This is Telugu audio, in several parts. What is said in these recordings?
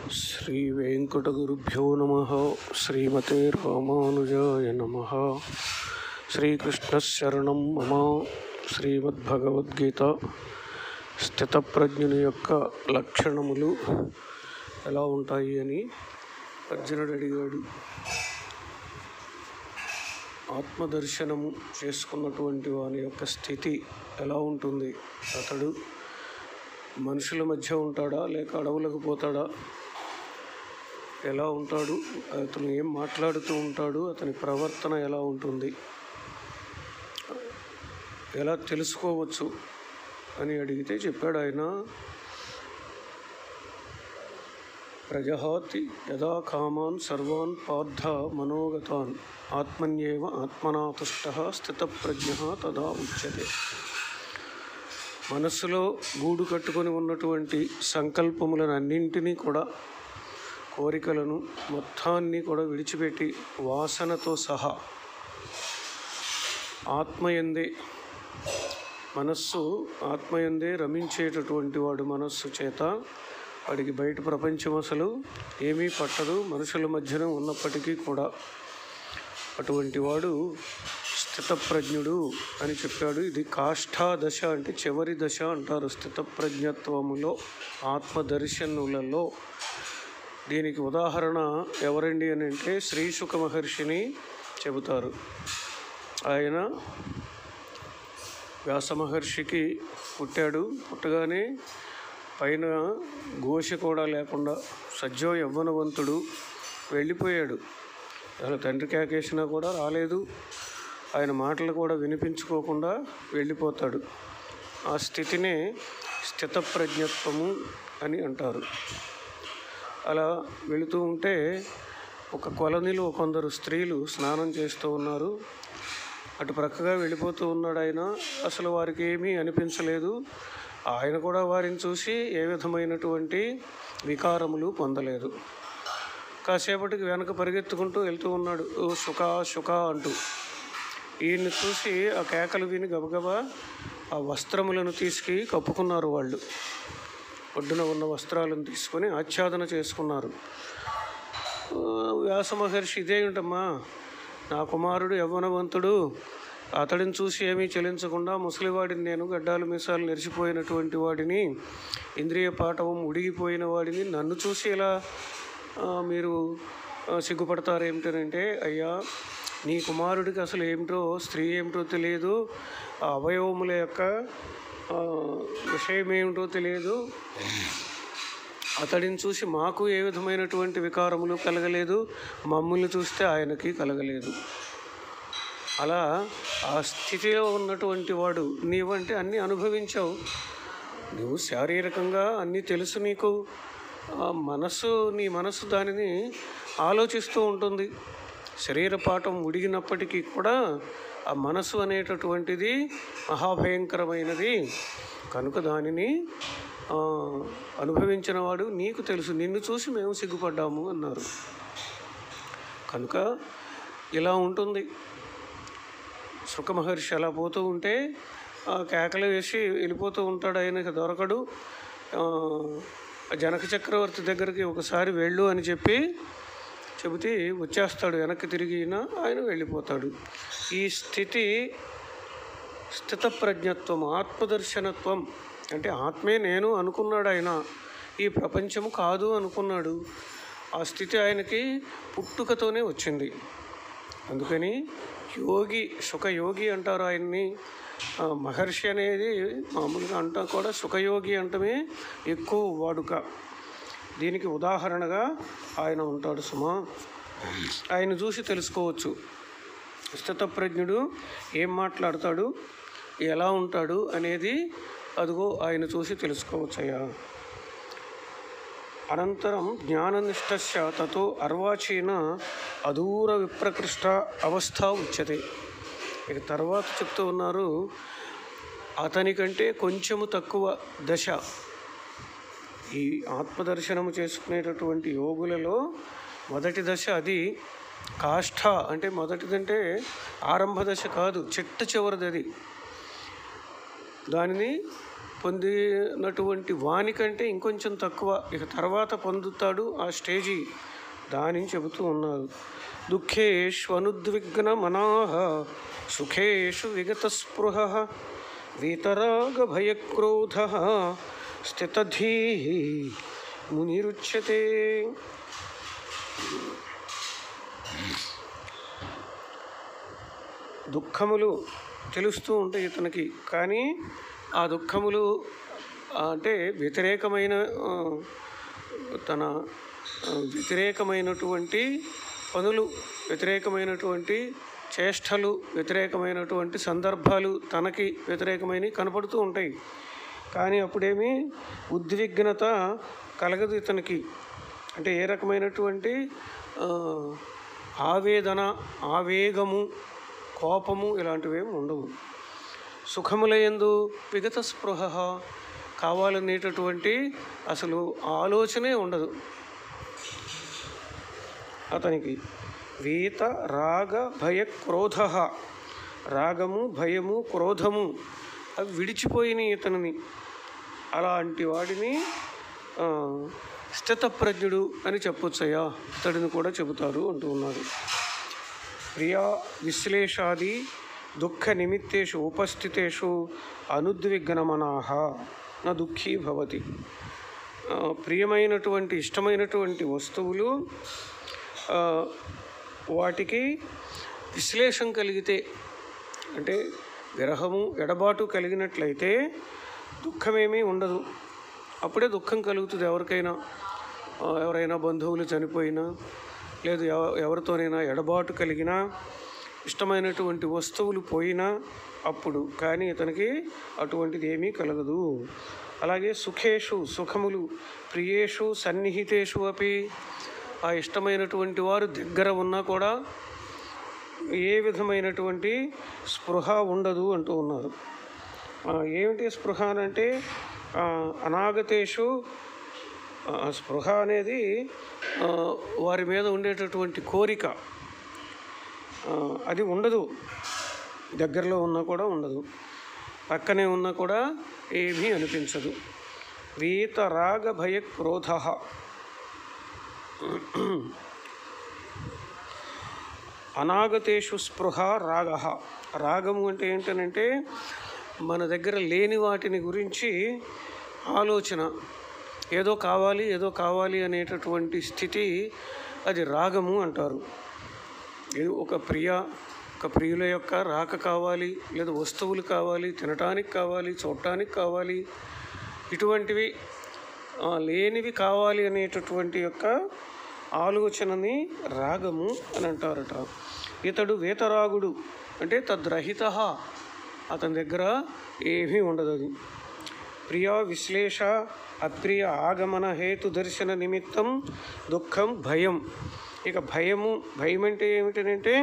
శ్రీ వెంకటగురుభ్యో నమ శ్రీమతే రామానుజాయ నమ శ్రీకృష్ణశరణం మమ శ్రీమద్భగవద్గీత స్థితప్రజ్ఞుని యొక్క లక్షణములు ఎలా ఉంటాయి అని అర్జునుడు అడిగాడు ఆత్మదర్శనము చేసుకున్నటువంటి వాని యొక్క స్థితి ఎలా ఉంటుంది అతడు మనుషుల మధ్య ఉంటాడా లేక అడవులకు పోతాడా ఎలా ఉంటాడు అతను ఏం మాట్లాడుతూ ఉంటాడు అతని ప్రవర్తన ఎలా ఉంటుంది ఎలా తెలుసుకోవచ్చు అని అడిగితే చెప్పాడు ఆయన ప్రజహాతి యదా కామాన్ సర్వాన్ పార్థ మనోగతాన్ ఆత్మన్యేవ ఆత్మనాతుష్ట స్థితప్రజ్ఞ తదా ఉచ్యతే మనస్సులో గూడు కట్టుకొని ఉన్నటువంటి సంకల్పములను అన్నింటినీ కూడా కోరికలను మొత్తాన్ని కూడా విడిచిపెట్టి వాసనతో సహా ఆత్మయందే మనస్సు ఆత్మయందే రమించేటటువంటి వాడు మనస్సు చేత వాడికి బయట ప్రపంచం అసలు ఏమీ పట్టదు మనుషుల మధ్యన ఉన్నప్పటికీ కూడా అటువంటి వాడు స్థితప్రజ్ఞుడు అని చెప్పాడు ఇది కాష్ఠా దశ అంటే చివరి దశ అంటారు స్థితప్రజ్ఞత్వములో ఆత్మదర్శనులలో దీనికి ఉదాహరణ ఎవరండి అని అంటే శ్రీశుక మహర్షిని చెబుతారు ఆయన వ్యాస మహర్షికి పుట్టాడు పుట్టగానే పైన ఘోష కూడా లేకుండా సజ్జో యవ్వనవంతుడు వెళ్ళిపోయాడు అసలు తండ్రి కేకేసినా కూడా రాలేదు ఆయన మాటలు కూడా వినిపించుకోకుండా వెళ్ళిపోతాడు ఆ స్థితినే స్థితప్రజ్ఞత్వము అని అంటారు అలా వెళుతూ ఉంటే ఒక కొలనిలో కొందరు స్త్రీలు స్నానం చేస్తూ ఉన్నారు అటు ప్రక్కగా వెళ్ళిపోతూ ఉన్నాడు ఆయన అసలు వారికి ఏమీ అనిపించలేదు ఆయన కూడా వారిని చూసి ఏ విధమైనటువంటి వికారములు పొందలేదు కాసేపటికి వెనక పరిగెత్తుకుంటూ వెళ్తూ ఉన్నాడు ఓ సుఖ సుఖ అంటూ ఈయన్ని చూసి ఆ కేకలు విని గబగబా ఆ వస్త్రములను తీసుకు కప్పుకున్నారు వాళ్ళు ఒడ్డున ఉన్న వస్త్రాలను తీసుకొని ఆచ్ఛాదన చేసుకున్నారు ఆ, వ్యాస మహర్షి ఇదే ఉంటమ్మా నా కుమారుడు యవ్వనవంతుడు అతడిని చూసి ఏమీ చెలించకుండా ముసలివాడిని నేను గడ్డాలు మీసాలు నెరిసిపోయినటువంటి వాడిని ఇంద్రియ పాఠవం ఉడిగిపోయిన వాడిని నన్ను చూసి ఇలా ఆ, మీరు ఆ, సిగ్గుపడతారు ఏమిటనంటే అయ్యా నీ కుమారుడికి అసలు ఏమిటో స్త్రీ ఏమిటో తెలియదు ఆ అవయవముల యొక్క ఆ, విషయం ఏమిటో తెలియదు అతడిని చూసి మాకు ఏ విధమైనటువంటి వికారములు కలగలేదు మమ్మల్ని చూస్తే ఆయనకి కలగలేదు అలా ఆ స్థితిలో ఉన్నటువంటి వాడు నీవంటే అన్నీ అనుభవించావు నువ్వు శారీరకంగా అన్నీ తెలుసు నీకు ఆ మనస్సు నీ మనస్సు దానిని ఆలోచిస్తూ ఉంటుంది శరీర పాఠం ఉడిగినప్పటికీ కూడా ఆ మనస్సు అనేటటువంటిది మహాభయంకరమైనది కనుక దానిని ఆ, అనుభవించిన వాడు నీకు తెలుసు నిన్ను చూసి మేము సిగ్గుపడ్డాము అన్నారు కనుక ఇలా ఉంటుంది సుఖ మహర్షి అలా పోతూ ఉంటే ఆ కేకలు వేసి వెళ్ళిపోతూ ఉంటాడు ఆయనకి దొరకడు ఆ, జనక చక్రవర్తి దగ్గరికి ఒకసారి వెళ్ళు అని చెప్పి చెబితే వచ్చేస్తాడు వెనక్కి తిరిగిన ఆయన వెళ్ళిపోతాడు ఈ స్థితి స్థితప్రజ్ఞత్వం ఆత్మదర్శనత్వం అంటే ఆత్మే నేను అనుకున్నాడు ఆయన ఈ ప్రపంచము కాదు అనుకున్నాడు ఆ స్థితి ఆయనకి పుట్టుకతోనే వచ్చింది అందుకని యోగి సుఖయోగి అంటారు ఆయన్ని ఆ, మహర్షి అనేది మామూలుగా అంటా కూడా సుఖయోగి అంటమే ఎక్కువ వాడుక దీనికి ఉదాహరణగా ఆయన ఉంటాడు సుమా ఆయన చూసి తెలుసుకోవచ్చు స్థితప్రజ్ఞుడు ఏం మాట్లాడతాడు ఎలా ఉంటాడు అనేది అదిగో ఆయన చూసి తెలుసుకోవచ్చయ్యా అనంతరం జ్ఞాననిష్టస్య తతో అర్వాచీన అదూర విప్రకృష్ట అవస్థ ఉచ్యతే ఇక తర్వాత చెప్తూ ఉన్నారు అతనికంటే కొంచెము తక్కువ దశ ఈ ఆత్మదర్శనము చేసుకునేటటువంటి యోగులలో మొదటి దశ అది కాష్ఠ అంటే మొదటిదంటే ఆరంభ దశ కాదు చిట్ట చివరిది అది దానిని పొందినటువంటి వాని కంటే ఇంకొంచెం తక్కువ ఇక తర్వాత పొందుతాడు ఆ స్టేజీ దానిని చెబుతూ ఉన్నారు దుఃఖేషు అనుద్విగ్న మనాహ సుఖేషు విగత స్పృహ వీతరాగ భయక్రోధ స్థితధీ మునిరుచ్యతే దుఃఖములు తెలుస్తూ ఉంటాయి ఇతనికి కానీ ఆ దుఃఖములు ఆ, అంటే వ్యతిరేకమైన ఆ, తన ఆ, వ్యతిరేకమైనటువంటి పనులు వ్యతిరేకమైనటువంటి చేష్టలు వ్యతిరేకమైనటువంటి సందర్భాలు తనకి వ్యతిరేకమైనవి కనపడుతూ ఉంటాయి కానీ అప్పుడేమి ఉద్విగ్నత కలగదు ఇతనికి అంటే ఏ రకమైనటువంటి ఆ, ఆవేదన ఆవేగము కోపము ఇలాంటివి ఏమి ఉండవు సుఖములయందు విగత స్పృహ కావాలనేటటువంటి అసలు ఆలోచనే ఉండదు అతనికి వీత రాగ భయ క్రోధ రాగము భయము క్రోధము అవి విడిచిపోయినాయి ఇతనిని అలాంటి వాడిని ఆ, స్థితప్రజ్ఞుడు అని చెప్పొచ్చయ్యా ఇతడిని కూడా చెబుతారు అంటూ ఉన్నారు ప్రియా విశ్లేషాది దుఃఖ నిమిత్తేషు ఉపస్థితేషు అనుద్విగ్నమనాహ నా దుఃఖీ భవతి ఆ, ప్రియమైనటువంటి ఇష్టమైనటువంటి వస్తువులు ఆ, వాటికి విశ్లేషం కలిగితే అంటే విరహము ఎడబాటు కలిగినట్లయితే దుఃఖమేమీ ఉండదు అప్పుడే దుఃఖం కలుగుతుంది ఎవరికైనా ఆ, ఎవరైనా బంధువులు చనిపోయినా లేదు ఎవ- ఎవరితోనైనా ఎడబాటు కలిగినా ఇష్టమైనటువంటి వస్తువులు పోయినా అప్పుడు కానీ ఇతనికి అటువంటిది ఏమీ కలగదు అలాగే సుఖేషు సుఖములు ప్రియేషు సన్నిహితేషు అపి ఆ ఇష్టమైనటువంటి వారు దగ్గర ఉన్నా కూడా ఏ విధమైనటువంటి స్పృహ ఉండదు అంటూ ఉన్నారు ఆ, ఏమిటి స్పృహ అని అంటే ఆ, అనాగతేషు ఆ, స్పృహ అనేది ఆ, వారి మీద ఉండేటటువంటి కోరిక ఆ, అది ఉండదు దగ్గరలో ఉన్నా కూడా ఉండదు పక్కనే ఉన్నా కూడా ఏమీ అనిపించదు వీత రాగ భయ క్రోధ అనాగతేషు స్పృహ రాగ రాగము అంటే ఏంటనంటే మన దగ్గర లేని వాటిని గురించి ఆలోచన ఏదో కావాలి ఏదో కావాలి అనేటటువంటి స్థితి అది రాగము అంటారు ఇది ఒక ప్రియ ఒక ప్రియుల యొక్క రాక కావాలి లేదా వస్తువులు కావాలి తినటానికి కావాలి చూడటానికి కావాలి ఇటువంటివి ఆ, లేనివి కావాలి అనేటటువంటి యొక్క ఆలోచనని రాగము అని అంటారట ఇతడు వేతరాగుడు అంటే తద్రహిత అతని దగ్గర ఏమీ ఉండదు అది ప్రియా విశ్లేష అప్రియ ఆగమన హేతు దర్శన నిమిత్తం దుఃఖం భయం ఇక భయము భయం అంటే ఏమిటంటే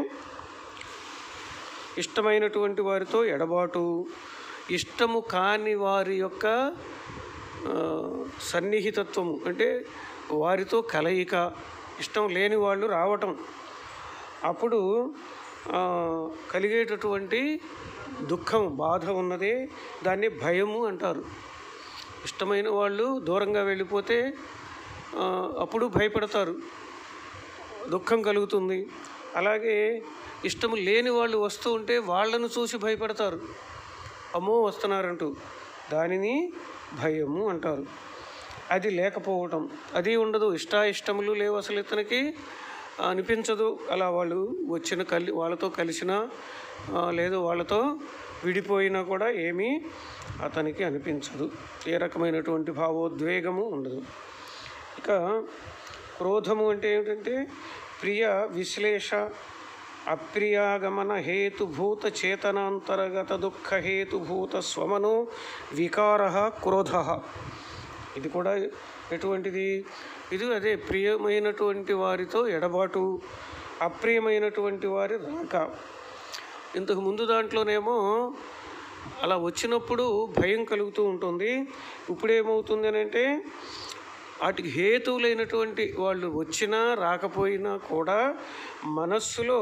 ఇష్టమైనటువంటి వారితో ఎడబాటు ఇష్టము కాని వారి యొక్క ఆ, సన్నిహితత్వము అంటే వారితో కలయిక ఇష్టం లేని వాళ్ళు రావటం అప్పుడు ఆ, కలిగేటటువంటి దుఃఖం బాధ ఉన్నదే దాన్ని భయము అంటారు ఇష్టమైన వాళ్ళు దూరంగా వెళ్ళిపోతే ఆ, అప్పుడు భయపడతారు దుఃఖం కలుగుతుంది అలాగే ఇష్టం లేని వాళ్ళు వస్తూ ఉంటే వాళ్ళను చూసి భయపడతారు అమ్మో వస్తున్నారంటూ దానిని భయము అంటారు అది లేకపోవటం అది ఉండదు ఇష్టాయిష్టములు లేవు అసలు ఇతనికి అనిపించదు అలా వాళ్ళు వచ్చిన కలి వాళ్ళతో కలిసినా ఆ, లేదు వాళ్ళతో విడిపోయినా కూడా ఏమీ అతనికి అనిపించదు ఏ రకమైనటువంటి భావోద్వేగము ఉండదు ఇక క్రోధము అంటే ఏమిటంటే ప్రియ విశ్లేష అప్రియాగమన హేతుభూత చేతనాంతర్గత దుఃఖ హేతుభూత స్వమనో వికార క్రోధ ఇది కూడా ఎటువంటిది ఇది అదే ప్రియమైనటువంటి వారితో ఎడబాటు అప్రియమైనటువంటి వారి రాక ఇంతకు ముందు దాంట్లోనేమో అలా వచ్చినప్పుడు భయం కలుగుతూ ఉంటుంది ఇప్పుడు ఏమవుతుంది అని అంటే వాటికి హేతువులైనటువంటి వాళ్ళు వచ్చినా రాకపోయినా కూడా మనస్సులో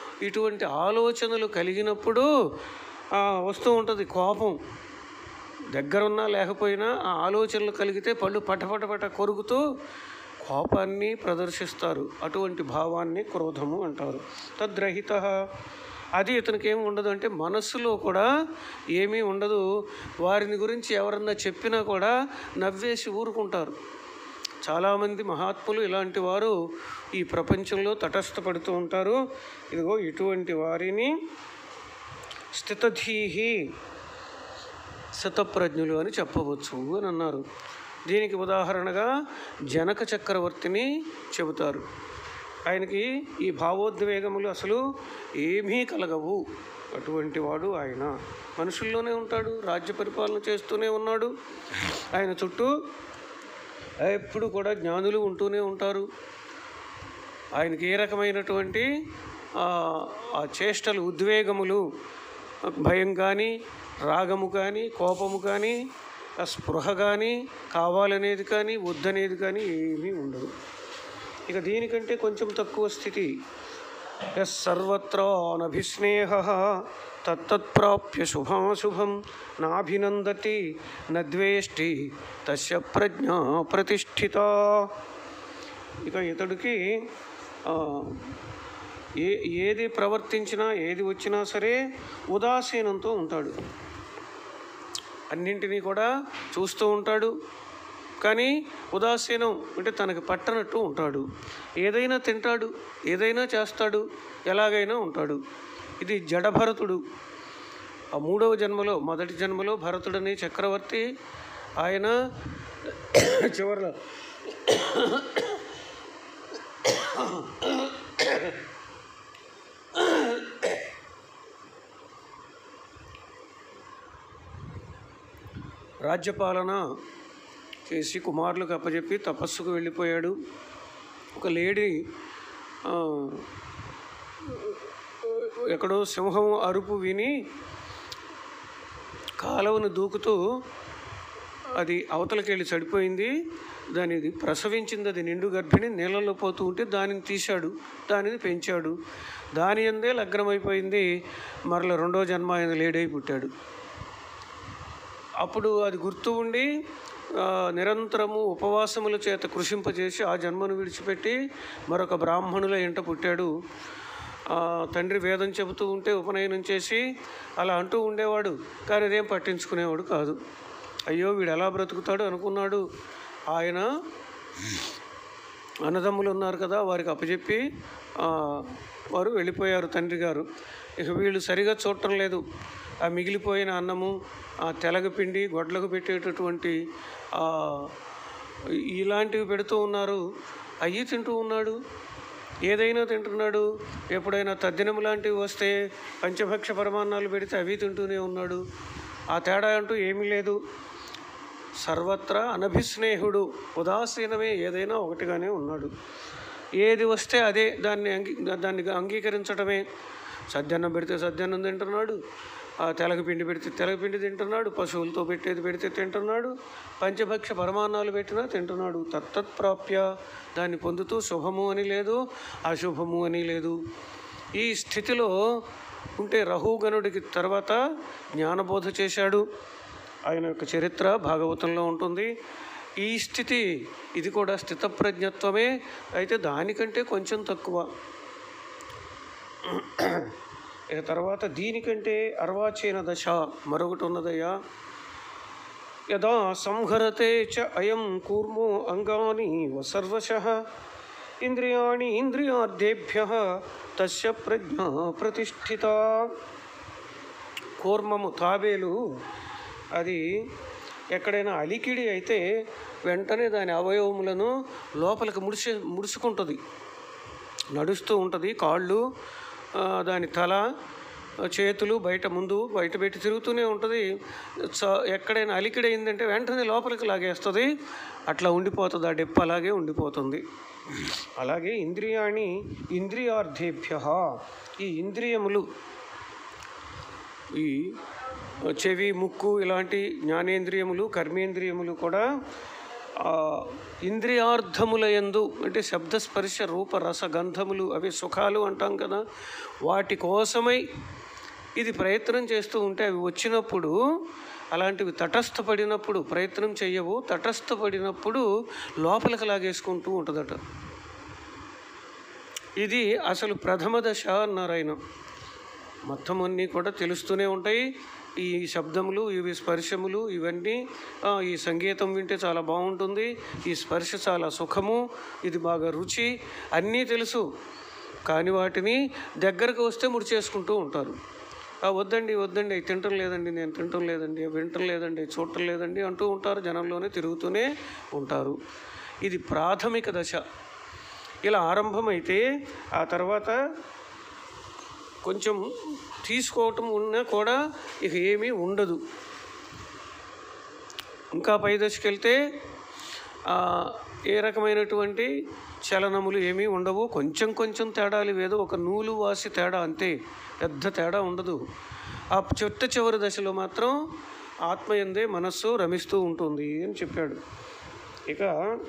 ఇటువంటి ఆలోచనలు కలిగినప్పుడు ఆ, వస్తూ ఉంటుంది కోపం దగ్గరున్నా లేకపోయినా ఆ ఆలోచనలు కలిగితే పళ్ళు పటపట పట కొరుకుతూ కోపాన్ని ప్రదర్శిస్తారు అటువంటి భావాన్ని క్రోధము అంటారు తద్రహిత అది ఇతనికి ఏమి ఉండదు అంటే మనస్సులో కూడా ఏమీ ఉండదు వారిని గురించి ఎవరన్నా చెప్పినా కూడా నవ్వేసి ఊరుకుంటారు చాలామంది మహాత్ములు ఇలాంటి వారు ఈ ప్రపంచంలో తటస్థపడుతూ ఉంటారు ఇదిగో ఇటువంటి వారిని స్థితధీహి శతప్రజ్ఞులు అని చెప్పవచ్చు అని అన్నారు దీనికి ఉదాహరణగా జనక చక్రవర్తిని చెబుతారు ఆయనకి ఈ భావోద్వేగములు అసలు ఏమీ కలగవు అటువంటి వాడు ఆయన మనుషుల్లోనే ఉంటాడు రాజ్య పరిపాలన చేస్తూనే ఉన్నాడు ఆయన చుట్టూ ఎప్పుడు కూడా జ్ఞానులు ఉంటూనే ఉంటారు ఆయనకి ఏ రకమైనటువంటి ఆ, ఆ చేష్టలు ఉద్వేగములు భయం కానీ రాగము కానీ కోపము కానీ ఆ స్పృహ కానీ కావాలనేది కానీ వద్దనేది కానీ ఏమీ ఉండదు ఇక దీనికంటే కొంచెం తక్కువ స్థితి యస్ సర్వత్రా అనభిస్నేహ తత్తత్ప్రాప్య శుభాశుభం నాభినందతి నద్వేష్టి తస్య ప్రజ్ఞ ప్రతిష్ఠిత ఇక ఇతడికి ఆ, ఏ ఏది ప్రవర్తించినా ఏది వచ్చినా సరే ఉదాసీనంతో ఉంటాడు అన్నింటినీ కూడా చూస్తూ ఉంటాడు కానీ ఉదాసీనం అంటే తనకి పట్టనట్టు ఉంటాడు ఏదైనా తింటాడు ఏదైనా చేస్తాడు ఎలాగైనా ఉంటాడు ఇది జడభరతుడు ఆ మూడవ జన్మలో మొదటి జన్మలో భరతుడని చక్రవర్తి ఆయన చివరిలో రాజ్యపాలన చేసి కుమారులకు అప్పచెప్పి తపస్సుకు వెళ్ళిపోయాడు ఒక లేడీ ఆ, ఎక్కడో సింహం అరుపు విని కాలువను దూకుతూ అది అవతలకి వెళ్ళి చడిపోయింది దానిది ప్రసవించింది అది నిండు గర్భిణి నీళ్ళలో పోతూ ఉంటే దానిని తీశాడు దానిని పెంచాడు దాని అందే లగ్నమైపోయింది మరల రెండో జన్మ ఆయన లేడై పుట్టాడు అప్పుడు అది గుర్తు ఉండి ఆ, నిరంతరము ఉపవాసముల చేత కృషింపజేసి ఆ జన్మను విడిచిపెట్టి మరొక బ్రాహ్మణుల ఇంట పుట్టాడు ఆ, తండ్రి వేదం చెబుతూ ఉంటే ఉపనయనం చేసి అలా అంటూ ఉండేవాడు కానీ అదేం పట్టించుకునేవాడు కాదు అయ్యో వీడు ఎలా బ్రతుకుతాడు అనుకున్నాడు ఆయన అన్నదమ్ములు ఉన్నారు కదా వారికి అప్పచెప్పి ఆ, వారు వెళ్ళిపోయారు తండ్రి గారు ఇక వీళ్ళు సరిగా చూడటం లేదు ఆ మిగిలిపోయిన అన్నము ఆ తెలగపిండి గొడ్లకు పెట్టేటటువంటి ఆ, ఇలాంటివి పెడుతూ ఉన్నారు అయ్యి తింటూ ఉన్నాడు ఏదైనా తింటున్నాడు ఎప్పుడైనా తద్దినం లాంటివి వస్తే పంచభక్ష పరమాన్నాలు పెడితే అవి తింటూనే ఉన్నాడు ఆ తేడా అంటూ ఏమీ లేదు సర్వత్రా అనభిస్నేహుడు ఉదాసీనమే ఏదైనా ఒకటిగానే ఉన్నాడు ఏది వస్తే అదే దాన్ని అంగీ దాన్ని అంగీకరించడమే సద్దన్నం పెడితే సద్దన్నం తింటున్నాడు ఆ తెలగపిండి పెడితే తెలగపిండి తింటున్నాడు పశువులతో పెట్టేది పెడితే తింటున్నాడు పంచభక్ష పరమాన్నాలు పెట్టినా తింటున్నాడు తత్తత్ ప్రాప్య దాన్ని పొందుతూ శుభము అని లేదు అశుభము అని లేదు ఈ స్థితిలో ఉంటే రహుగణుడికి తర్వాత జ్ఞానబోధ చేశాడు ఆయన యొక్క చరిత్ర భాగవతంలో ఉంటుంది ఈ స్థితి ఇది కూడా స్థితప్రజ్ఞత్వమే అయితే దానికంటే కొంచెం తక్కువ ఇక తర్వాత దీనికంటే అర్వాచీన దశ మరొకటి ఉన్నదయ్యా యదా సంహరతే చ అయం కూర్మో అంగాని సర్వశ ఇంద్రియాణి ఇంద్రియార్థేభ్య తస్య ప్రజ్ఞ ప్రతిష్ఠిత కూర్మము తాబేలు అది ఎక్కడైనా అలికిడి అయితే వెంటనే దాని అవయవములను లోపలికి ముడిసి ముడుచుకుంటుంది నడుస్తూ ఉంటుంది కాళ్ళు ఆ, దాని తల ఆ, చేతులు బయట ముందు బయట పెట్టి తిరుగుతూనే ఉంటుంది చ- ఎక్కడైనా అలికిడి అయిందంటే వెంటనే లోపలికి లాగేస్తుంది అట్లా ఉండిపోతుంది ఆ డెప్పు అలాగే ఉండిపోతుంది అలాగే ఇంద్రియాణి ఇంద్రియార్థేభ్య ఈ ఇంద్రియములు ఈ చెవి ముక్కు ఇలాంటి జ్ఞానేంద్రియములు కర్మేంద్రియములు కూడా ఆ, ఇంద్రియార్థముల యందు అంటే శబ్దస్పర్శ రూప రస గంధములు అవి సుఖాలు అంటాం కదా వాటి కోసమై ఇది ప్రయత్నం చేస్తూ ఉంటే అవి వచ్చినప్పుడు అలాంటివి తటస్థపడినప్పుడు ప్రయత్నం చెయ్యవు తటస్థపడినప్పుడు లోపలికి లాగేసుకుంటూ ఉంటుందట ఇది అసలు ప్రథమ దశ అన్నారు ఆయన మొత్తం అన్నీ కూడా తెలుస్తూనే ఉంటాయి ఈ శబ్దములు ఇవి స్పర్శములు ఇవన్నీ ఆ, ఈ సంగీతం వింటే చాలా బాగుంటుంది ఈ స్పర్శ చాలా సుఖము ఇది బాగా రుచి అన్నీ తెలుసు కానీ వాటిని దగ్గరకు వస్తే ముడిచేసుకుంటూ ఉంటారు "ఆ, వద్దండి వద్దండి అవి తినటం లేదండి నేను తినటం లేదండి అవి వినటం లేదండి అవి చూడటం లేదండి అంటూ ఉంటారు జనంలోనే తిరుగుతూనే ఉంటారు ఇది ప్రాథమిక దశ ఇలా ఆరంభమైతే ఆ తర్వాత కొంచెం తీసుకోవటం ఉన్నా కూడా ఇక ఏమీ ఉండదు ఇంకా పై దశకి వెళ్తే ఆ, ఏ రకమైనటువంటి చలనములు ఏమీ ఉండవు కొంచెం కొంచెం తేడాలు ఏదో ఒక నూలు వాసి తేడా అంతే పెద్ద తేడా ఉండదు ఆ చెట్ట చివరి దశలో మాత్రం ఆత్మయందే మనస్సు రమిస్తూ ఉంటుంది అని చెప్పాడు ఇక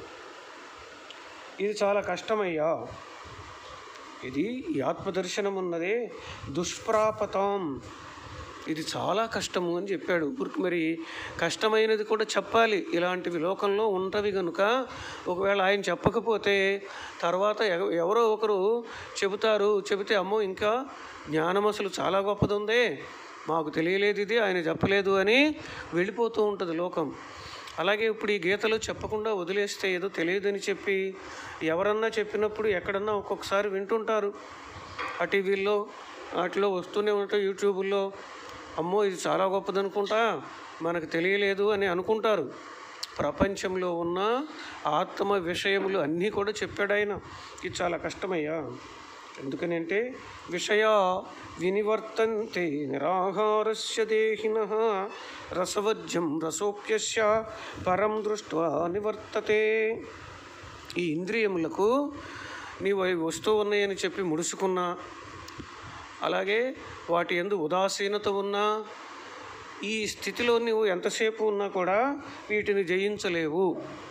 ఇది చాలా కష్టమయ్యా ఇది ఈ ఆత్మదర్శనం ఉన్నదే దుష్ప్రాపతం ఇది చాలా కష్టము అని చెప్పాడు ఊరికి మరి కష్టమైనది కూడా చెప్పాలి ఇలాంటివి లోకంలో ఉంటవి కనుక ఒకవేళ ఆయన చెప్పకపోతే తర్వాత ఎవ- ఎవరో ఒకరు చెబుతారు చెబితే అమ్మో ఇంకా జ్ఞానం అసలు చాలా గొప్పది ఉందే మాకు తెలియలేదు ఇది ఆయన చెప్పలేదు అని వెళ్ళిపోతూ ఉంటుంది లోకం అలాగే ఇప్పుడు ఈ గీతలో చెప్పకుండా వదిలేస్తే ఏదో తెలియదని చెప్పి ఎవరన్నా చెప్పినప్పుడు ఎక్కడన్నా ఒక్కొక్కసారి వింటుంటారు ఆ టీవీల్లో వాటిలో వస్తూనే ఉంటాయి యూట్యూబుల్లో అమ్మో ఇది చాలా గొప్పది అనుకుంటా మనకు తెలియలేదు అని అనుకుంటారు ప్రపంచంలో ఉన్న ఆత్మ విషయములు అన్నీ కూడా చెప్పాడు ఆయన ఇది చాలా కష్టమయ్యా ఎందుకనంటే విషయ వినివర్తంతే నిరాహారస్య దేహిన రసవజ్యం రసోప్యస్య పరం దృష్ట్వా నివర్తతే ఈ ఇంద్రియములకు నీవు అవి వస్తూ ఉన్నాయని చెప్పి ముడుచుకున్నా అలాగే వాటి ఎందు ఉదాసీనత ఉన్నా ఈ స్థితిలో నువ్వు ఎంతసేపు ఉన్నా కూడా వీటిని జయించలేవు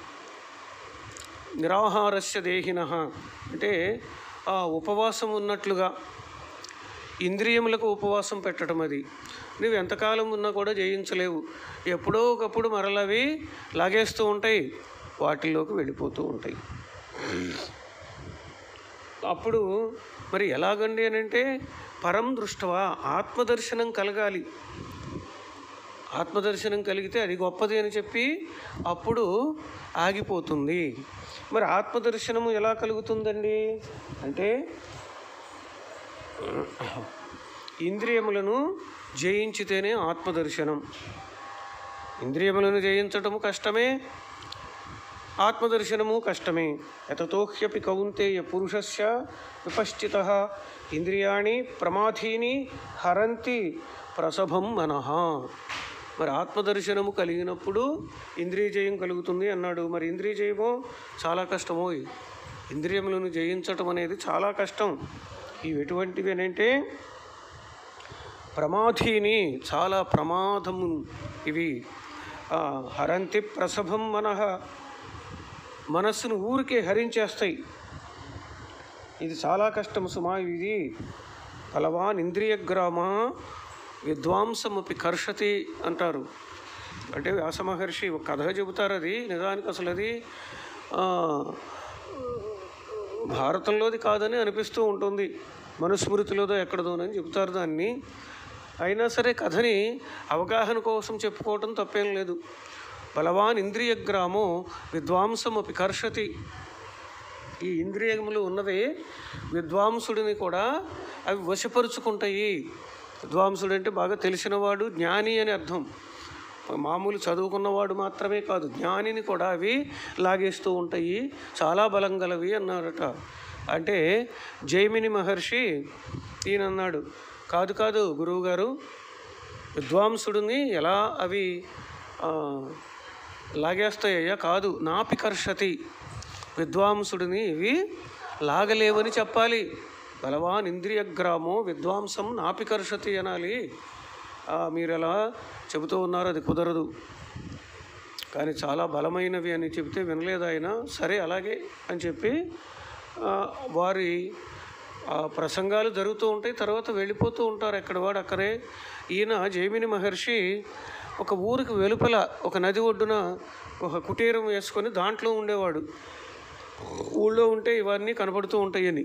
నిరాహారస్య దేహిన అంటే ఆ ఉపవాసం ఉన్నట్లుగా ఇంద్రియములకు ఉపవాసం పెట్టడం అది నువ్వు ఎంతకాలం ఉన్నా కూడా జయించలేవు ఎప్పుడో ఒకప్పుడు మరలవి లాగేస్తూ ఉంటాయి వాటిల్లోకి వెళ్ళిపోతూ ఉంటాయి అప్పుడు మరి ఎలాగండి అని అంటే పరం దృష్టవా ఆత్మదర్శనం కలగాలి ఆత్మదర్శనం కలిగితే అది గొప్పది అని చెప్పి అప్పుడు ఆగిపోతుంది మరి ఆత్మదర్శనము ఎలా కలుగుతుందండి అంటే ఇంద్రియములను జయించితేనే ఆత్మదర్శనం ఇంద్రియములను జయించటము కష్టమే ఆత్మదర్శనము కష్టమే యతతోహ్యపి కౌంతేయ పురుషస్య విపశ్చిత ఇంద్రియాణి ప్రమాధీని హరంతి ప్రసభం మనః మరి ఆత్మదర్శనము కలిగినప్పుడు ఇంద్రియ జయం కలుగుతుంది అన్నాడు మరి ఇంద్రియ జయమో చాలా కష్టమో ఇంద్రియములను జయించటం అనేది చాలా కష్టం ఇవి ఎటువంటివి అని అంటే ప్రమాధీని చాలా ప్రమాదము ఇవి ఆ, హరంతి ప్రసభం మనః మనస్సును ఊరికే హరించేస్తాయి ఇది చాలా కష్టం సుమా ఇది బలవాన్ ఇంద్రియగ్రామ విద్వాంసమపి కర్షతి అంటారు అంటే వ్యాస మహర్షి ఒక కథ చెబుతారు అది నిజానికి అసలు అది ఆ, భారతంలోది కాదని అనిపిస్తూ ఉంటుంది మనుస్మృతిలోదో ఎక్కడదోనని చెబుతారు దాన్ని అయినా సరే కథని అవగాహన కోసం చెప్పుకోవటం తప్పేం లేదు బలవాన్ ఇంద్రియగ్రామో విద్వాంసమపి కర్షతి ఈ ఇంద్రియములు ఉన్నవే విద్వాంసుడిని కూడా అవి వశపరుచుకుంటాయి విద్వాంసుడు అంటే బాగా తెలిసినవాడు జ్ఞాని అని అర్థం మామూలు చదువుకున్నవాడు మాత్రమే కాదు జ్ఞానిని కూడా అవి లాగేస్తూ ఉంటాయి చాలా బలం గలవి అన్నారట అంటే జైమిని మహర్షి ఈయన అన్నాడు కాదు కాదు గురువుగారు విద్వాంసుడిని ఎలా అవి ఆ, లాగేస్తాయ్యా కాదు నాపికర్షతి విద్వాంసుడిని ఇవి లాగలేవని చెప్పాలి బలవాన్ ఇంద్రియగ్రామో విద్వాంసం నాపికర్షతి అనాలి ఆ, మీరు ఎలా చెబుతూ ఉన్నారు అది కుదరదు కానీ చాలా బలమైనవి అని చెబితే వినలేదు ఆయన సరే అలాగే అని చెప్పి ఆ, వారి ఆ, ప్రసంగాలు జరుగుతూ ఉంటాయి తర్వాత వెళ్ళిపోతూ ఉంటారు ఎక్కడ వాడు అక్కడే ఈయన జైమిని మహర్షి ఒక ఊరికి వెలుపల ఒక నది ఒడ్డున ఒక కుటీరం వేసుకొని దాంట్లో ఉండేవాడు ఊళ్ళో ఉంటే ఇవన్నీ కనపడుతూ ఉంటాయని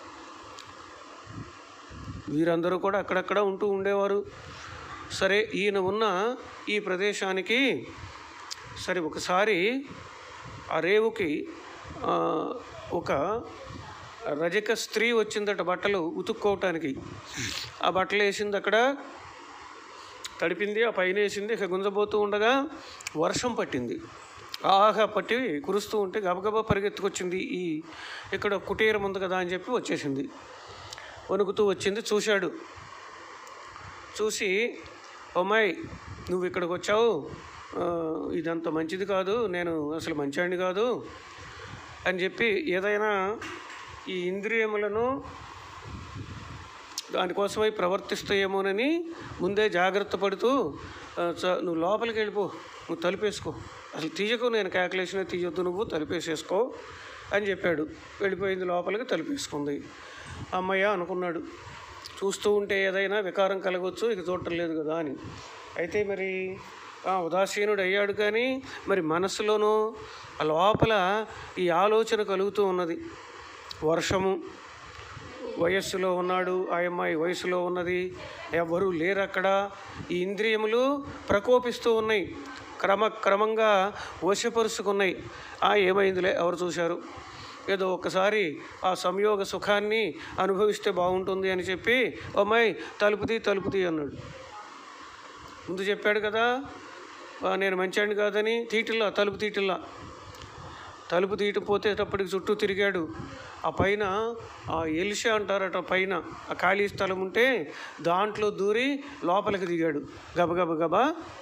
వీరందరూ కూడా అక్కడక్కడ ఉంటూ ఉండేవారు సరే ఈయన ఉన్న ఈ ప్రదేశానికి సరే ఒకసారి ఆ రేవుకి ఆ, ఒక రజక స్త్రీ వచ్చిందట బట్టలు ఉతుక్కోవటానికి ఆ బట్టలు వేసింది అక్కడ తడిపింది ఆ పైన వేసింది ఇక గుంజబోతూ ఉండగా వర్షం పట్టింది ఆగా పట్టి కురుస్తూ ఉంటే గబగబా పరిగెత్తుకొచ్చింది ఈ ఇక్కడ కుటీరం ఉంది కదా అని చెప్పి వచ్చేసింది వణుకుతూ వచ్చింది చూశాడు చూసి అమ్మాయి నువ్వు ఇక్కడికి వచ్చావు ఆ, ఇదంత మంచిది కాదు నేను అసలు మంచివాడిని కాదు అని చెప్పి ఏదైనా ఈ ఇంద్రియములను దానికోసమై ప్రవర్తిస్తాయేమోనని ముందే జాగ్రత్త పడుతూ ఆ, చ- నువ్వు లోపలికి వెళ్ళిపో నువ్వు తలుపేసుకో అసలు తీయకు నేను క్యాకులేషన్ తీయొద్దు నువ్వు తలుపేసేసుకో అని చెప్పాడు వెళ్ళిపోయింది లోపలికి తలుపేసుకుంది అమ్మయ్య అనుకున్నాడు చూస్తూ ఉంటే ఏదైనా వికారం కలగవచ్చు ఇక చూడటం లేదు కదా అని అయితే మరి ఆ, ఉదాసీనుడు అయ్యాడు కానీ మరి మనసులోనూ ఆ లోపల ఈ ఆలోచన కలుగుతూ ఉన్నది వర్షము వయస్సులో ఉన్నాడు ఆ అమ్మాయి వయసులో ఉన్నది ఎవరు లేరు అక్కడ ఈ ఇంద్రియములు ప్రకోపిస్తూ ఉన్నాయి క్రమక్రమంగా వశపరుచుకున్నాయి ఆ ఏమైందిలే ఎవరు చూశారు ఏదో ఒక్కసారి ఆ సంయోగ సుఖాన్ని అనుభవిస్తే బాగుంటుంది అని చెప్పి అమ్మాయి తలుపుది తలుపుది అన్నాడు ముందు చెప్పాడు కదా "ఆ, నేను మంచాడిని కాదని తీటిల్లా తలుపు తీటిల్లా తలుపు తీయటపోతేటప్పటికి చుట్టూ తిరిగాడు ఆ పైన ఆ ఎలిషా అంటారట పైన ఆ ఖాళీ స్థలం ఉంటే దాంట్లో దూరి లోపలికి దిగాడు గబగబ గబా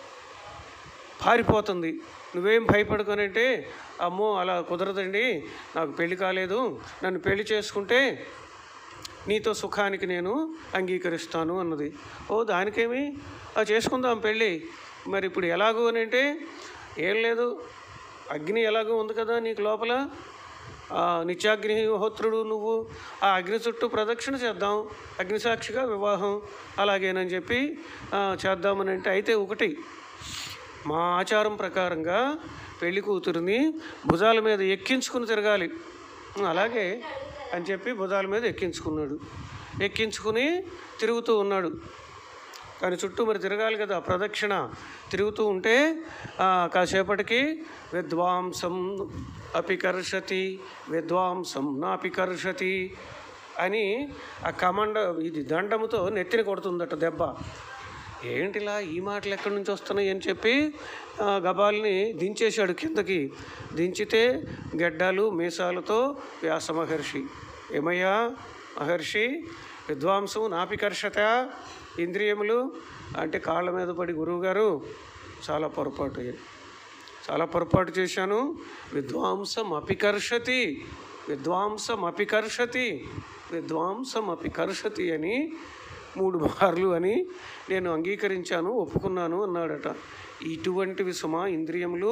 పారిపోతుంది నువ్వేం భయపడుకోనంటే అమ్మో అలా కుదరదండి నాకు పెళ్లి కాలేదు నన్ను పెళ్లి చేసుకుంటే నీతో సుఖానికి నేను అంగీకరిస్తాను అన్నది ఓ దానికేమి ఆ చేసుకుందాం పెళ్ళి మరి ఇప్పుడు ఎలాగో అని అంటే ఏం లేదు అగ్ని ఎలాగో ఉంది కదా నీకు లోపల ఆ నిత్యాగ్నిహోత్రుడు నువ్వు ఆ అగ్ని చుట్టూ ప్రదక్షిణ చేద్దాం అగ్నిసాక్షిగా వివాహం అలాగేనని చెప్పి ఆ, చేద్దామని అంటే అయితే ఒకటి మా ఆచారం ప్రకారంగా పెళ్లి కూతురిని భుజాల మీద ఎక్కించుకుని తిరగాలి అలాగే అని చెప్పి భుజాల మీద ఎక్కించుకున్నాడు ఎక్కించుకుని తిరుగుతూ ఉన్నాడు కానీ చుట్టూ మరి తిరగాలి కదా ప్రదక్షిణ తిరుగుతూ ఉంటే ఆ, కాసేపటికి విద్వాంసం అపికర్షతి విద్వాంసం నాపికర్షతి అని ఆ కమండ ఇది దండముతో నెత్తిని కొడుతుందట దెబ్బ ఏంటిలా ఈ మాటలు ఎక్కడి నుంచి వస్తున్నాయి అని చెప్పి ఆ, గబాల్ని దించేశాడు కిందకి దించితే గెడ్డాలు మీసాలతో వ్యాస మహర్షి ఏమయ్యా మహర్షి విద్వాంసం నాపికర్షత ఇంద్రియములు అంటే కాళ్ళ మీద పడి గురువుగారు చాలా పొరపాటు అయ్యాయి చాలా పొరపాటు చేశాను విద్వాంసం అపికర్షతి విద్వాంసం అపికర్షతి విద్వాంసం అపికర్షతి అని మూడు మార్లు అని నేను అంగీకరించాను ఒప్పుకున్నాను అన్నాడట ఇటువంటివి సుమా ఇంద్రియములు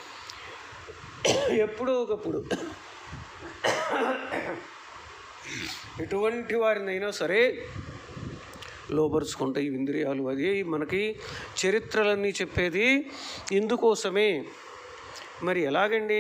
ఎప్పుడో ఒకప్పుడు ఎటువంటి వారినైనా సరే లోపరుచుకుంటాయి ఈ ఇంద్రియాలు అది మనకి చరిత్రలన్నీ చెప్పేది ఇందుకోసమే మరి ఎలాగండి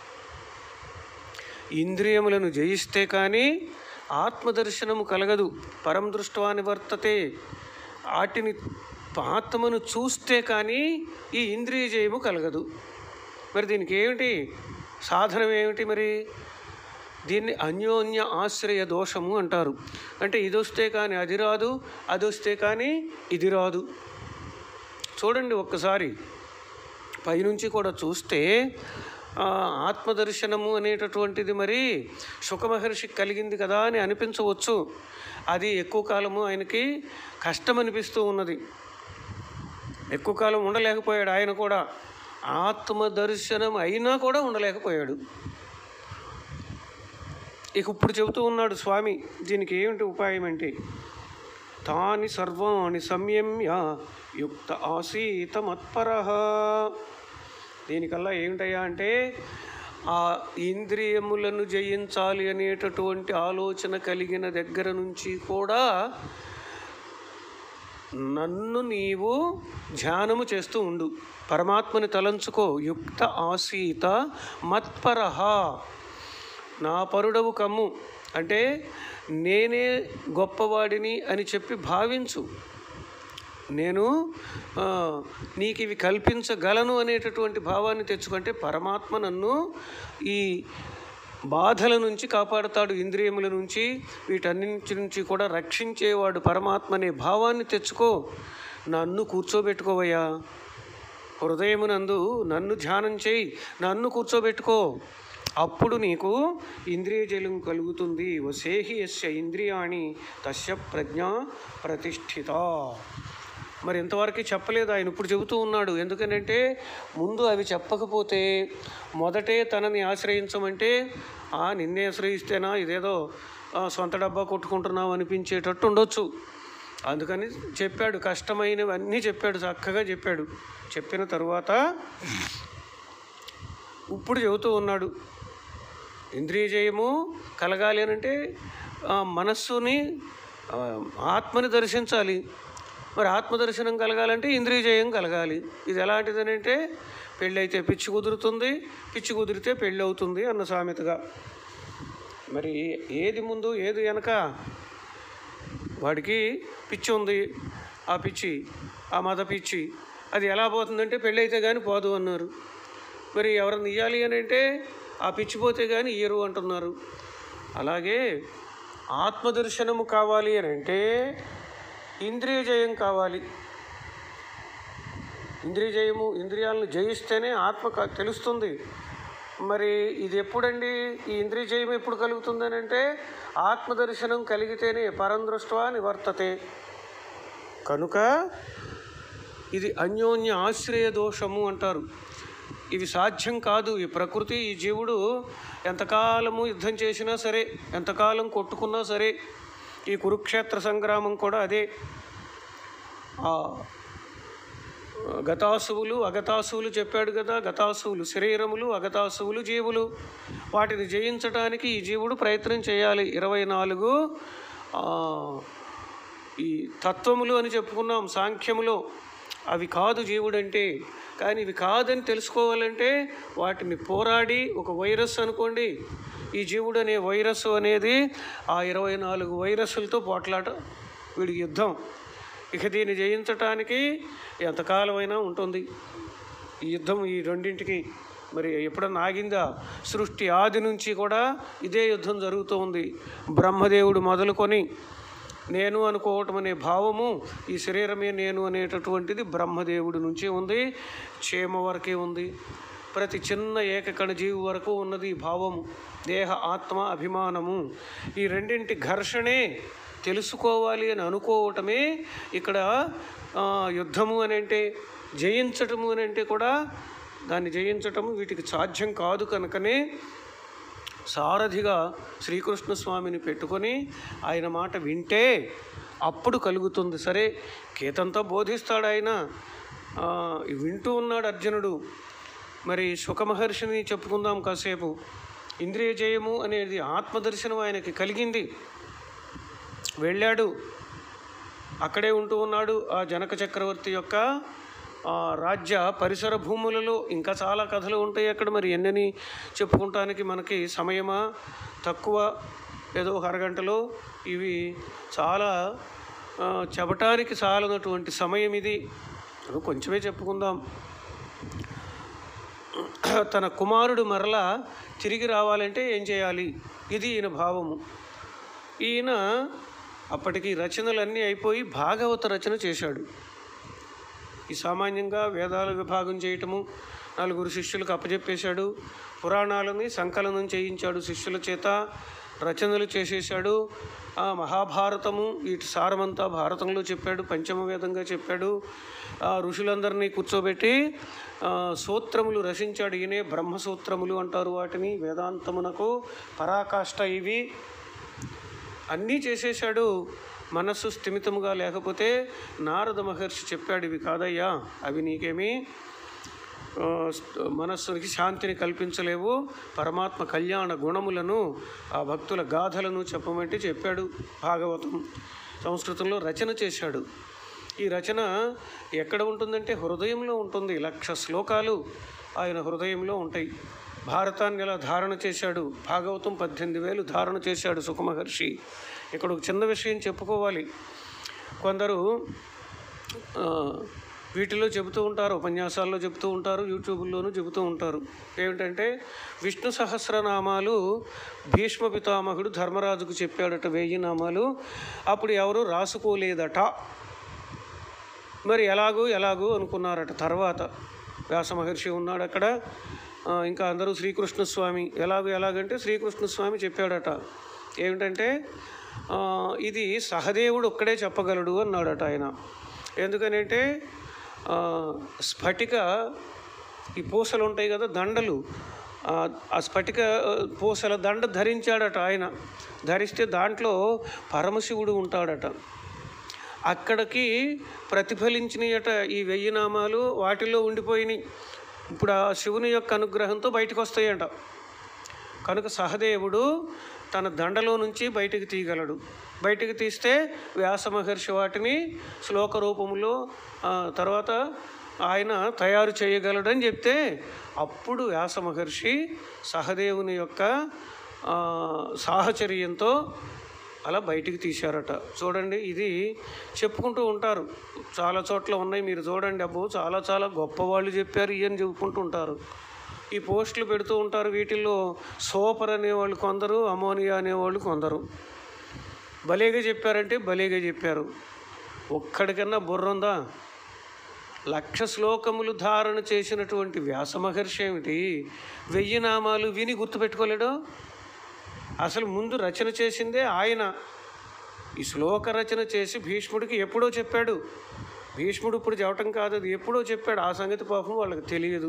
ఇంద్రియములను జయిస్తే కానీ ఆత్మదర్శనము కలగదు పరం దృష్ట్వా నివర్తతే వాటిని ఆత్మను చూస్తే కానీ ఈ ఇంద్రియ జయము కలగదు మరి దీనికి ఏమిటి సాధనం ఏమిటి మరి దీన్ని అన్యోన్య ఆశ్రయ దోషము అంటారు అంటే ఇది వస్తే కానీ అది రాదు అది వస్తే కానీ ఇది రాదు చూడండి ఒక్కసారి పైనుంచి కూడా చూస్తే ఆ, ఆత్మదర్శనము అనేటటువంటిది మరి సుఖమహర్షికి కలిగింది కదా అని అనిపించవచ్చు అది ఎక్కువ కాలము ఆయనకి కష్టం అనిపిస్తూ ఉన్నది ఎక్కువ కాలం ఉండలేకపోయాడు ఆయన కూడా ఆత్మదర్శనం అయినా కూడా ఉండలేకపోయాడు ఇక ఇప్పుడు చెబుతూ ఉన్నాడు స్వామి దీనికి ఏమిటి ఉపాయం అంటే తాని సర్వాణి సంయమ్య యుక్త ఆసీత మత్పర దీనికల్లా ఏమిటయ్యా అంటే ఆ ఇంద్రియములను జయించాలి అనేటటువంటి ఆలోచన కలిగిన దగ్గర నుంచి కూడా నన్ను నీవు ధ్యానము చేస్తూ ఉండు పరమాత్మని తలంచుకో యుక్త ఆసీత మత్పరహ నా పరుడవు కమ్ము అంటే నేనే గొప్పవాడిని అని చెప్పి భావించు నేను ఆ, నీకు ఇవి కల్పించగలను అనేటటువంటి భావాన్ని తెచ్చుకుంటే పరమాత్మ నన్ను ఈ బాధల నుంచి కాపాడుతాడు ఇంద్రియముల నుంచి వీటన్నింటి నుంచి కూడా రక్షించేవాడు పరమాత్మ అనే భావాన్ని తెచ్చుకో నన్ను కూర్చోబెట్టుకోవయ్యా హృదయమునందు నన్ను ధ్యానం చేయి నన్ను కూర్చోబెట్టుకో అప్పుడు నీకు ఇంద్రియ జలం కలుగుతుంది వసేహి యస్య ఇంద్రియాణి తస్య ప్రజ్ఞ ప్రతిష్ఠిత మరి ఇంతవరకు చెప్పలేదు ఆయన ఇప్పుడు చెబుతూ ఉన్నాడు ఎందుకనంటే ముందు అవి చెప్పకపోతే మొదటే తనని ఆశ్రయించమంటే ఆ నిన్నే ఆశ్రయిస్తేనా ఇదేదో ఆ, సొంత డబ్బా కొట్టుకుంటున్నావు అనిపించేటట్టు ఉండొచ్చు అందుకని చెప్పాడు కష్టమైనవన్నీ చెప్పాడు చక్కగా చెప్పాడు చెప్పిన తరువాత ఇప్పుడు చెబుతూ ఉన్నాడు ఇంద్రియ జయము కలగాలి అని అంటే ఆ, మనస్సుని ఆ, ఆత్మని దర్శించాలి మరి ఆత్మ దర్శనం కలగాలంటే ఇంద్రియ జయం కలగాలి ఇది ఎలాంటిదని అంటే పెళ్ళైతే పిచ్చి కుదురుతుంది పిచ్చి కుదిరితే పెళ్ళి అవుతుంది అన్న సామెతగా మరి ఏది ముందు ఏది వెనక వాడికి పిచ్చి ఉంది ఆ పిచ్చి ఆ మద పిచ్చి అది ఎలా పోతుందంటే పెళ్ళి అయితే కానీ పోదు అన్నారు మరి ఎవరిని ఇయ్యాలి అని అంటే ఆ పిచ్చి పోతే కానీ ఇయ్యరు అంటున్నారు అలాగే ఆత్మదర్శనము కావాలి అని అంటే ఇంద్రియ జయం కావాలి ఇంద్రియ జయము ఇంద్రియాలను జయిస్తేనే ఆత్మ క- తెలుస్తుంది మరి ఇది ఎప్పుడండి ఈ ఇంద్రియ జయం ఎప్పుడు కలుగుతుందని అంటే ఆత్మదర్శనం కలిగితేనే పరందృష్ట్వా నివర్తతే కనుక ఇది అన్యోన్య ఆశ్రయ దోషము అంటారు ఇవి సాధ్యం కాదు ఈ ప్రకృతి ఈ జీవుడు ఎంతకాలము యుద్ధం చేసినా సరే ఎంతకాలం కొట్టుకున్నా సరే ఈ కురుక్షేత్ర సంగ్రామం కూడా అదే ఆ గతాసువులు అగతాసువులు చెప్పాడు కదా గతాసువులు శరీరములు అగతాసువులు జీవులు వాటిని జయించడానికి ఈ జీవుడు ప్రయత్నం చేయాలి ఇరవై నాలుగు ఆ, ఈ తత్వములు అని చెప్పుకున్నాం సాంఖ్యములో అవి కాదు జీవుడంటే కానీ ఇవి కాదని తెలుసుకోవాలంటే వాటిని పోరాడి ఒక వైరస్ అనుకోండి ఈ జీవుడు అనే వైరస్ అనేది ఆ ఇరవై నాలుగు వైరస్లతో పోట్లాట వీడికి యుద్ధం ఇక దీన్ని జయించటానికి ఎంతకాలమైనా ఉంటుంది ఈ యుద్ధం ఈ రెండింటికి మరి ఎప్పుడన్నా ఆగిందా సృష్టి ఆది నుంచి కూడా ఇదే యుద్ధం జరుగుతూ ఉంది బ్రహ్మదేవుడు మొదలుకొని నేను అనుకోవటం అనే భావము ఈ శరీరమే నేను అనేటటువంటిది బ్రహ్మదేవుడి నుంచి ఉంది క్షేమ వరకే ఉంది ప్రతి చిన్న ఏకకణ జీవి వరకు ఉన్నది ఈ భావము దేహ ఆత్మ అభిమానము ఈ రెండింటి ఘర్షణే తెలుసుకోవాలి అని అనుకోవటమే ఇక్కడ ఆ, యుద్ధము అని అంటే జయించటము అని అంటే కూడా దాన్ని జయించటము వీటికి సాధ్యం కాదు కనుకనే సారథిగా శ్రీకృష్ణ స్వామిని పెట్టుకొని ఆయన మాట వింటే అప్పుడు కలుగుతుంది సరే గీతంతా బోధిస్తాడు ఆయన ఆ, వింటూ ఉన్నాడు అర్జునుడు మరి సుఖమహర్షిని చెప్పుకుందాం కాసేపు ఇంద్రియ జయము అనేది ఆత్మదర్శనం ఆయనకి కలిగింది వెళ్ళాడు అక్కడే ఉంటూ ఉన్నాడు ఆ జనక చక్రవర్తి యొక్క ఆ, రాజ్య పరిసర భూములలో ఇంకా చాలా కథలు ఉంటాయి అక్కడ మరి ఎన్నని చెప్పుకుంటానికి మనకి సమయమా తక్కువ ఏదో ఒక అరగంటలో ఇవి చాలా ఆ, చెప్పటానికి చాలనటువంటి సమయం ఇది అది కొంచెమే చెప్పుకుందాం తన కుమారుడు మరలా తిరిగి రావాలంటే ఏం చేయాలి ఇది ఈయన భావము ఈయన అప్పటికి రచనలన్నీ అయిపోయి భాగవత రచన చేశాడు ఈ సామాన్యంగా వేదాల విభాగం చేయటము నలుగురు శిష్యులకు అప్పచెప్పేశాడు పురాణాలని సంకలనం చేయించాడు శిష్యుల చేత రచనలు చేసేశాడు ఆ మహాభారతము వీటి సారమంతా భారతంలో చెప్పాడు పంచమ వేదంగా చెప్పాడు ఆ ఋషులందరినీ కూర్చోబెట్టి ఆ, సూత్రములు రచించాడు ఈయనే బ్రహ్మసూత్రములు అంటారు వాటిని వేదాంతమునకు పరాకాష్ట ఇవి అన్నీ చేసేశాడు మనస్సు స్థిమితముగా లేకపోతే నారద మహర్షి చెప్పాడు ఇవి కాదయ్యా అవి నీకేమీ ఆ, స్థ- మనస్సునికి శాంతిని కల్పించలేవు పరమాత్మ కళ్యాణ గుణములను ఆ భక్తుల గాథలను చెప్పమంటే చెప్పాడు భాగవతం సంస్కృతంలో రచన చేశాడు ఈ రచన ఎక్కడ ఉంటుందంటే హృదయంలో ఉంటుంది లక్ష శ్లోకాలు ఆయన హృదయంలో ఉంటాయి భారతాన్ని ఎలా ధారణ చేశాడు భాగవతం పద్దెనిమిది వేలు ధారణ చేశాడు సుఖమహర్షి ఇక్కడ ఒక చిన్న విషయం చెప్పుకోవాలి కొందరు ఆ, వీటిలో చెబుతూ ఉంటారు ఉపన్యాసాల్లో చెబుతూ ఉంటారు యూట్యూబ్లోనూ చెబుతూ ఉంటారు ఏమిటంటే విష్ణు సహస్రనామాలు భీష్మ పితామహుడు ధర్మరాజుకు చెప్పాడట వెయ్యి నామాలు అప్పుడు ఎవరు రాసుకోలేదట మరి ఎలాగూ ఎలాగూ అనుకున్నారట తర్వాత వ్యాస మహర్షి ఉన్నాడు అక్కడ ఆ, ఇంకా అందరూ శ్రీకృష్ణ స్వామి ఎలాగూ ఎలాగంటే శ్రీకృష్ణ స్వామి చెప్పాడట ఏమిటంటే ఆ, ఇది సహదేవుడు ఒక్కడే చెప్పగలడు అన్నాడట ఆయన ఎందుకనంటే ఆ, స్ఫటిక ఈ పూసలు ఉంటాయి కదా దండలు ఆ, ఆ స్ఫటిక ఆ, పూసల దండ ధరించాడట ఆయన ధరిస్తే దాంట్లో పరమశివుడు ఉంటాడట అక్కడికి ప్రతిఫలించినయట ఈ వెయ్యి నామాలు వాటిలో ఉండిపోయినాయి ఇప్పుడు ఆ శివుని యొక్క అనుగ్రహంతో బయటకు వస్తాయంట కనుక సహదేవుడు తన దండలో నుంచి బయటికి తీయగలడు బయటికి తీస్తే వ్యాస మహర్షి వాటిని శ్లోక రూపంలో ఆ, తర్వాత ఆయన తయారు చేయగలడని చెప్తే అప్పుడు వ్యాస మహర్షి సహదేవుని యొక్క ఆ, సాహచర్యంతో అలా బయటికి తీశారట చూడండి ఇది చెప్పుకుంటూ ఉంటారు చాలా చోట్ల ఉన్నాయి మీరు చూడండి అబ్బో చాలా చాలా గొప్పవాళ్ళు చెప్పారు ఇవని చెప్పుకుంటూ ఉంటారు ఈ పోస్టులు పెడుతూ ఉంటారు వీటిల్లో సూపర్ అనేవాళ్ళు కొందరు అమోనియా అనేవాళ్ళు కొందరు భలేగా చెప్పారంటే భలేగా చెప్పారు ఒక్కడికన్నా బుర్ర ఉందా లక్ష శ్లోకములు ధారణ చేసినటువంటి వ్యాస మహర్షి ఏమిటి వెయ్యి నామాలు విని గుర్తుపెట్టుకోలేడు అసలు ముందు రచన చేసిందే ఆయన ఈ శ్లోక రచన చేసి భీష్ముడికి ఎప్పుడో చెప్పాడు భీష్ముడు ఇప్పుడు చెప్పటం కాదు అది ఎప్పుడో చెప్పాడు ఆ సంగతి పాపం వాళ్ళకి తెలియదు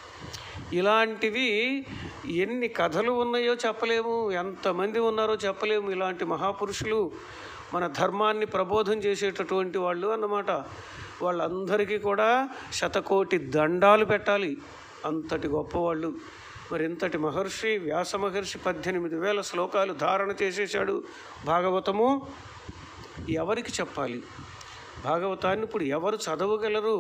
ఇలాంటివి ఎన్ని కథలు ఉన్నాయో చెప్పలేము ఎంతమంది ఉన్నారో చెప్పలేము ఇలాంటి మహాపురుషులు మన ధర్మాన్ని ప్రబోధం చేసేటటువంటి వాళ్ళు అన్నమాట వాళ్ళందరికీ కూడా శతకోటి దండాలు పెట్టాలి అంతటి గొప్పవాళ్ళు మరి ఇంతటి మహర్షి వ్యాస మహర్షి పద్దెనిమిది వేల శ్లోకాలు ధారణ చేసేశాడు భాగవతము ఎవరికి చెప్పాలి భాగవతాన్ని ఇప్పుడు ఎవరు చదవగలరు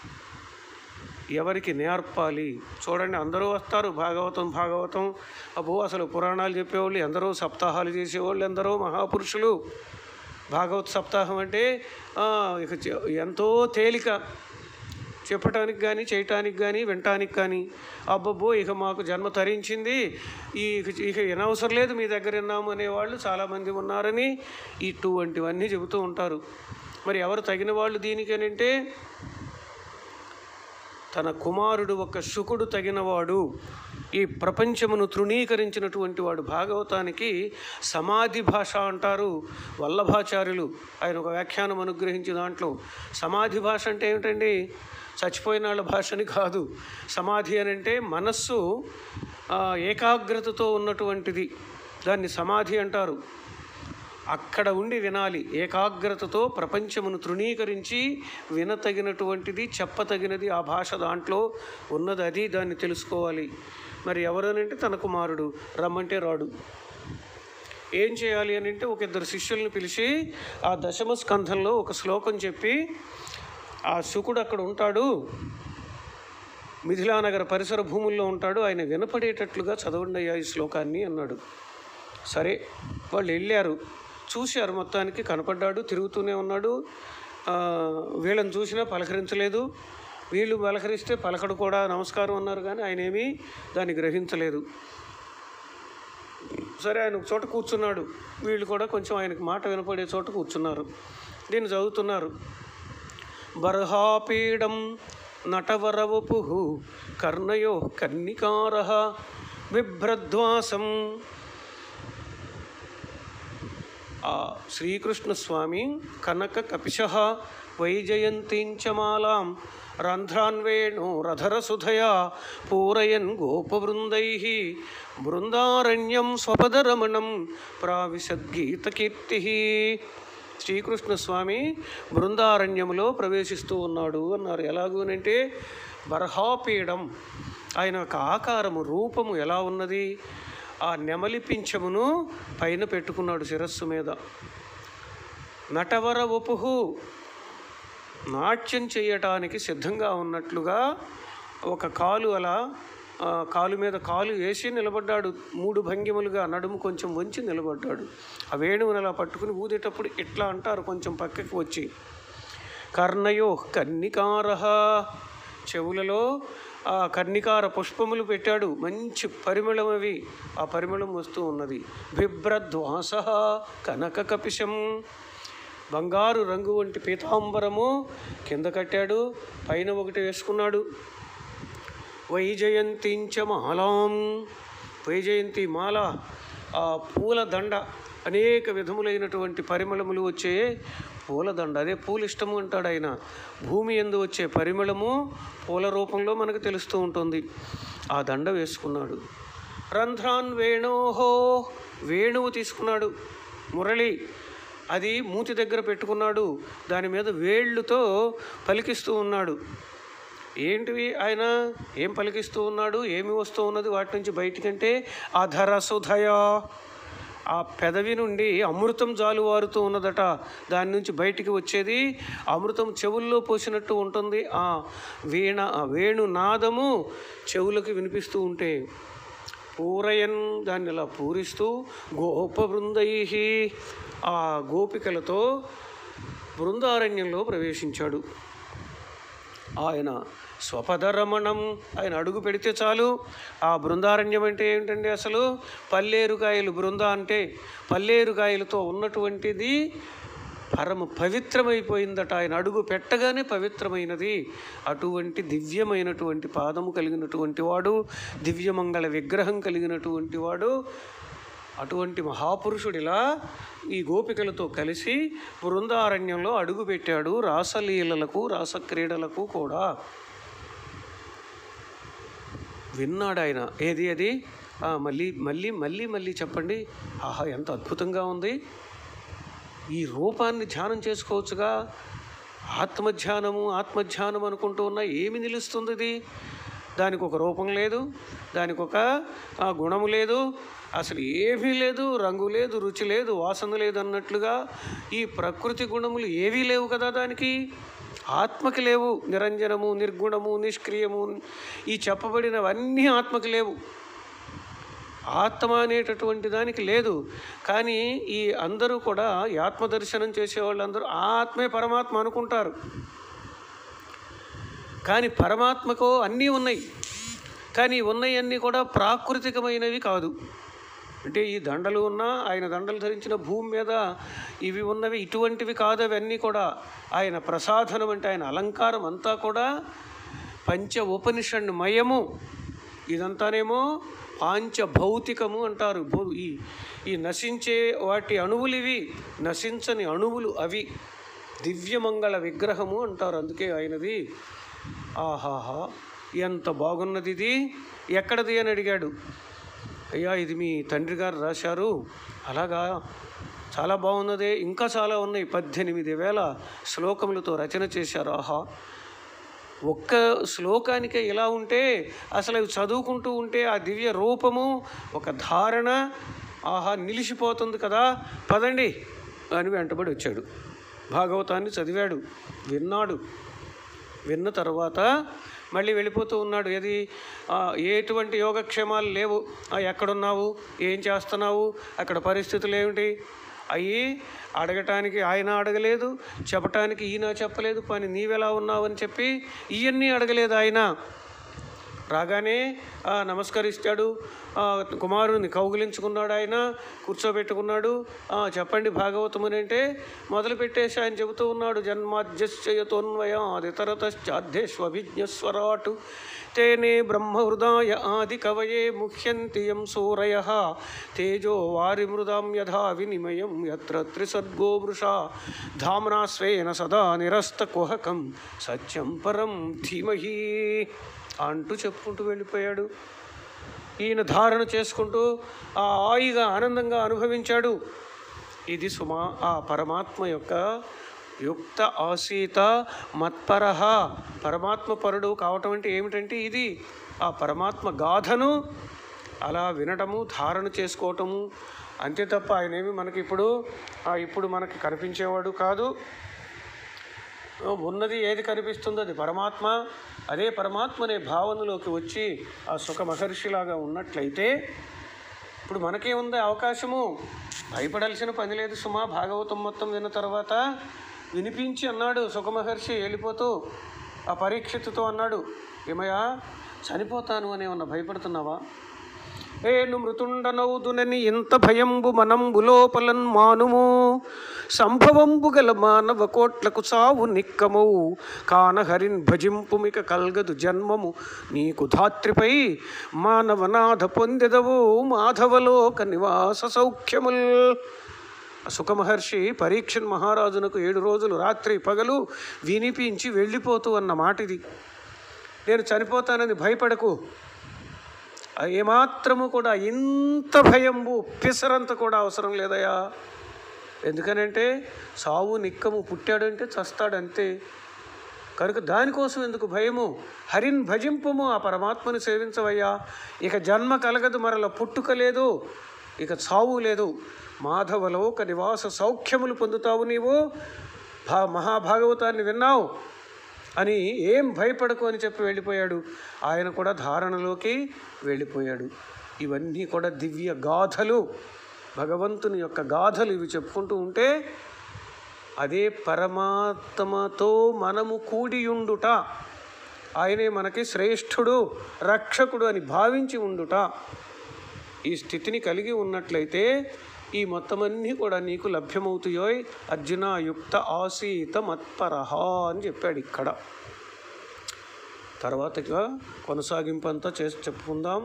ఎవరికి నేర్పాలి చూడండి అందరూ వస్తారు భాగవతం భాగవతం అబ్బో అసలు పురాణాలు చెప్పేవాళ్ళు ఎందరో సప్తాహాలు చేసేవాళ్ళు ఎందరో మహాపురుషులు భాగవత సప్తాహం అంటే ఆ, ఇక చె- ఎంతో తేలిక చెప్పటానికి కానీ చేయటానికి కానీ వినటానికి కానీ అబ్బబ్బో ఇక మాకు జన్మ తరించింది ఈ ఇక ఇక వినవసరం లేదు మీ దగ్గర విన్నాము అనేవాళ్ళు చాలామంది ఉన్నారని ఇటువంటివన్నీ చెబుతూ ఉంటారు మరి ఎవరు తగిన వాళ్ళు దీనికనంటే తన కుమారుడు ఒక శుకుడు తగినవాడు ఈ ప్రపంచమును తృణీకరించినటువంటి వాడు భాగవతానికి సమాధి భాష అంటారు వల్లభాచార్యులు ఆయన ఒక వ్యాఖ్యానం అనుగ్రహించి దాంట్లో సమాధి భాష అంటే ఏమిటండి చచ్చిపోయిన వాళ్ళ భాషని కాదు సమాధి అని అంటే మనస్సు ఆ, ఏకాగ్రతతో ఉన్నటువంటిది దాన్ని సమాధి అంటారు అక్కడ ఉండి వినాలి ఏకాగ్రతతో ప్రపంచమును తృణీకరించి వినతగినటువంటిది చెప్పతగినది ఆ భాష దాంట్లో ఉన్నది అది దాన్ని తెలుసుకోవాలి మరి ఎవరనంటే తన కుమారుడు రమ్మంటే రాడు ఏం చేయాలి అని అంటే ఒక ఇద్దరు శిష్యుల్ని పిలిచి ఆ దశమ స్కంధంలో ఒక శ్లోకం చెప్పి ఆ శుకుడు అక్కడ ఉంటాడు మిథిలానగర పరిసర భూముల్లో ఉంటాడు ఆయన వినపడేటట్లుగా చదవండి అయ్యా ఈ శ్లోకాన్ని అన్నాడు సరే వాళ్ళు వెళ్ళారు చూశారు మొత్తానికి కనపడ్డాడు తిరుగుతూనే ఉన్నాడు ఆ, వీళ్ళని చూసినా పలకరించలేదు వీళ్ళు పలకరిస్తే పలకడు కూడా నమస్కారం అన్నారు కానీ ఆయన ఏమీ దాన్ని గ్రహించలేదు సరే ఆయన ఒక చోట కూర్చున్నాడు వీళ్ళు కూడా కొంచెం ఆయనకు మాట వినపడే చోట కూర్చున్నారు దీన్ని చదువుతున్నారు బర్హాపీడం నటవరవపు కర్ణయో కన్నికార బిభ్రద్వాసం ఆ శ్రీకృష్ణ స్వామి కనక కపిశ వైజయంతించమాలాం రంధ్రాన్వేణు రధరసుధయా పూరయన్ గోపవృందై బృందారణ్యం స్వపదరమణం ప్రావిశద్గీతకీర్తి శ్రీకృష్ణ స్వామి బృందారణ్యంలో ప్రవేశిస్తూ ఉన్నాడు అన్నారు ఎలాగూనంటే బర్హాపీడం ఆయన యొక్క ఆకారము రూపము ఎలా ఉన్నది ఆ నెమలి పింఛమును పైన పెట్టుకున్నాడు శిరస్సు మీద నటవర వపుహు నాట్యం చేయటానికి సిద్ధంగా ఉన్నట్లుగా ఒక కాలు అలా ఆ, కాలు మీద కాలు వేసి నిలబడ్డాడు మూడు భంగిమలుగా నడుము కొంచెం వంచి నిలబడ్డాడు ఆ వేణువుని అలా పట్టుకుని ఊదేటప్పుడు ఇట్లా అంటారు కొంచెం పక్కకి వచ్చి కర్ణయో కన్నికార చెవులలో ఆ కర్ణికార పుష్పములు పెట్టాడు మంచి పరిమళం అవి ఆ పరిమళం వస్తూ ఉన్నది బిభ్రద్వాస కనక కపిశం బంగారు రంగు వంటి పీతాంబరము కింద కట్టాడు పైన ఒకటి వేసుకున్నాడు వైజయంతించ మాలాం వైజయంతి మాల ఆ పూల దండ అనేక విధములైనటువంటి పరిమళములు వచ్చే పూలదండ అదే పూలు ఇష్టము అంటాడు ఆయన భూమి ఎందు వచ్చే పరిమళము పూల రూపంలో మనకు తెలుస్తూ ఉంటుంది ఆ దండ వేసుకున్నాడు రంధ్రాన్ వేణోహో వేణువు తీసుకున్నాడు మురళి అది మూతి దగ్గర పెట్టుకున్నాడు దాని మీద వేళ్ళుతో పలికిస్తూ ఉన్నాడు ఏంటివి ఆయన ఏం పలికిస్తూ ఉన్నాడు ఏమి వస్తూ ఉన్నది వాటి నుంచి బయటికంటే అధర సుధయ ఆ పెదవి నుండి అమృతం జాలువారుతూ ఉన్నదట దాని నుంచి బయటికి వచ్చేది అమృతం చెవుల్లో పోసినట్టు ఉంటుంది ఆ వీణ ఆ వేణు నాదము చెవులకు వినిపిస్తూ ఉంటే పూరయన్ దాన్ని ఇలా పూరిస్తూ గోప బృందై ఆ గోపికలతో బృందారణ్యంలో ప్రవేశించాడు ఆయన స్వపదరమణం ఆయన అడుగు పెడితే చాలు ఆ బృందారణ్యం అంటే ఏంటండి అసలు పల్లేరుకాయలు బృంద అంటే పల్లేరుకాయలతో ఉన్నటువంటిది పరమ పవిత్రమైపోయిందట ఆయన అడుగు పెట్టగానే పవిత్రమైనది అటువంటి దివ్యమైనటువంటి పాదము కలిగినటువంటి వాడు దివ్యమంగళ విగ్రహం కలిగినటువంటి వాడు అటువంటి మహాపురుషుడిలా ఈ గోపికలతో కలిసి బృందారణ్యంలో అడుగుపెట్టాడు రాసలీలలకు రాసక్రీడలకు కూడా విన్నాడు ఆయన ఏది అది ఆ, మళ్ళీ మళ్ళీ మళ్ళీ మళ్ళీ చెప్పండి ఆహా ఎంత అద్భుతంగా ఉంది ఈ రూపాన్ని ధ్యానం చేసుకోవచ్చుగా ఆత్మధ్యానము ఆత్మధ్యానం అనుకుంటూ ఉన్నా ఏమి నిలుస్తుంది ఇది దానికి ఒక రూపం లేదు దానికి ఒక ఆ, గుణము లేదు అసలు ఏమీ లేదు రంగు లేదు రుచి లేదు వాసన లేదు అన్నట్లుగా ఈ ప్రకృతి గుణములు ఏవీ లేవు కదా దానికి ఆత్మకి లేవు నిరంజనము నిర్గుణము నిష్క్రియము ఈ చెప్పబడినవన్నీ ఆత్మకి లేవు ఆత్మ అనేటటువంటి దానికి లేదు కానీ ఈ అందరూ కూడా ఈ ఆత్మదర్శనం చేసేవాళ్ళందరూ ఆ ఆత్మే పరమాత్మ అనుకుంటారు కానీ పరమాత్మకు అన్నీ ఉన్నాయి కానీ ఉన్నవన్నీ కూడా ప్రాకృతికమైనవి కాదు అంటే ఈ దండలు ఉన్నా ఆయన దండలు ధరించిన భూమి మీద ఇవి ఉన్నవి ఇటువంటివి కాదు అవన్నీ కూడా ఆయన ప్రసాదనం అంటే ఆయన అలంకారం అంతా కూడా పంచ ఉపనిషణ్మయము ఇదంతానేమో పాంచ భౌతికము అంటారు భూ ఈ ఈ నశించే వాటి అణువులు ఇవి నశించని అణువులు అవి దివ్యమంగళ విగ్రహము అంటారు అందుకే ఆయనది ఆహాహా ఎంత బాగున్నది ఇది ఎక్కడది అని అడిగాడు అయ్యా ఇది మీ తండ్రి గారు రాశారు అలాగా చాలా బాగున్నదే ఇంకా చాలా ఉన్నాయి పద్దెనిమిది వేల శ్లోకములతో రచన చేశారు ఆహా ఒక్క శ్లోకానికే ఇలా ఉంటే అసలు అవి చదువుకుంటూ ఉంటే ఆ దివ్య రూపము ఒక ధారణ ఆహా నిలిచిపోతుంది కదా పదండి అని వెంటబడి వచ్చాడు భాగవతాన్ని చదివాడు విన్నాడు విన్న తర్వాత మళ్ళీ వెళ్ళిపోతూ ఉన్నాడు ఏది ఆ, ఎటువంటి యోగక్షేమాలు లేవు ఆ, ఎక్కడున్నావు ఏం చేస్తున్నావు అక్కడ పరిస్థితులు ఏమిటి అయ్యి అడగటానికి ఆయన అడగలేదు చెప్పటానికి ఈయన చెప్పలేదు పని నీవెలా ఉన్నావు అని చెప్పి ఇవన్నీ అడగలేదు ఆయన రాగానే ఆ, నమస్కరిస్తాడు ఆ, కుమారుని కౌగిలించుకున్నాడు ఆయన కూర్చోబెట్టుకున్నాడు ఆ, చెప్పండి భాగవతం అని అంటే మొదలు పెట్టేసి ఆయన చెబుతూ ఉన్నాడు జన్మాద్యశ్చయతోన్వయాదితరతశ్చాధ్యేష్వభిజ్ఞస్వరాటు తేనే బ్రహ్మహృదాయ ఆది కవయే ముహ్యంతి యం సూరయ తేజో వారి మృదాం యథా వినిమయం యత్ర త్రిసర్గో వృషా ధామ్నా స్వేన సదా నిరస్త కుహకం సత్యం పరం ధీమహి అంటూ చెప్పుకుంటూ వెళ్ళిపోయాడు ఈయన ధారణ చేసుకుంటూ ఆ హాయిగా ఆనందంగా అనుభవించాడు ఇది సుమా ఆ పరమాత్మ యొక్క యుక్త ఆసీత మత్పరహ పరమాత్మ పరుడు కావటం అంటే ఏమిటంటే ఇది ఆ పరమాత్మ గాథను అలా వినటము ధారణ చేసుకోవటము అంతే తప్ప ఆయన ఏమి మనకి ఇప్పుడు ఆ ఇప్పుడు మనకి కనిపించేవాడు కాదు ఉన్నది ఏది కనిపిస్తుందో అది పరమాత్మ అదే పరమాత్మ అనే భావనలోకి వచ్చి ఆ సుఖ మహర్షిలాగా ఉన్నట్లయితే ఇప్పుడు మనకేముంది అవకాశము భయపడాల్సిన పని లేదు సుమా భాగవతం మొత్తం విన్న తర్వాత వినిపించి అన్నాడు సుఖమహర్షి వెళ్ళిపోతూ ఆ పరీక్షితుతో అన్నాడు ఏమయ్యా చనిపోతాను అని ఏమన్నా భయపడుతున్నావా ఏను మృతుండనౌదునని ఇంత భయంబు మనంబు లోపలన్ మానుము సంభవంబు గల మానవ కోట్లకు చావు నిక్కమౌ కాన హరిన్ భజింపుమిక కల్గదు జన్మము నీకు ధాత్రిపై మానవనాథ పొందెదవు మాధవలోక నివాస సౌఖ్యముల్ సుఖమహర్షి పరీక్షన్ మహారాజునకు ఏడు రోజులు రాత్రి పగలు వినిపించి వెళ్ళిపోతూ అన్న మాట ఇది నేను చనిపోతానని భయపడకు ఆ ఏమాత్రము కూడా ఇంత భయంబు పిసరంత కూడా అవసరం లేదయా ఎందుకనంటే సావు నిక్కము పుట్టాడంటే చస్తాడంతే కనుక దానికోసం ఎందుకు భయము హరిన్ భజింపుము ఆ పరమాత్మని సేవించవయ్యా ఇక జన్మ కలగదు మరల పుట్టుక లేదు ఇక చావు లేదు మాధవలోక నివాస సౌఖ్యములు పొందుతావు నీవు భా మహాభాగవతాన్ని విన్నావు అని ఏం భయపడకు అని చెప్పి వెళ్ళిపోయాడు ఆయన కూడా ధారణలోకి వెళ్ళిపోయాడు ఇవన్నీ కూడా దివ్య గాథలు భగవంతుని యొక్క గాథలు ఇవి చెప్పుకుంటూ ఉంటే అదే పరమాత్మతో మనము కూడియుండుట ఆయనే మనకి శ్రేష్ఠుడు రక్షకుడు అని భావించి ఉండుట ఈ స్థితిని కలిగి ఉన్నట్లయితే ఈ మొత్తమన్నీ కూడా నీకు లభ్యమవుతాయోయ్ అర్జున యుక్త ఆసీత మత్పరహ అని చెప్పాడు ఇక్కడ తర్వాత ఇక కొనసాగింపు అంతా చేసి చెప్పుకుందాం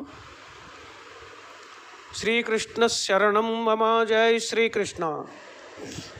శ్రీకృష్ణ శరణం మమ జై శ్రీకృష్ణ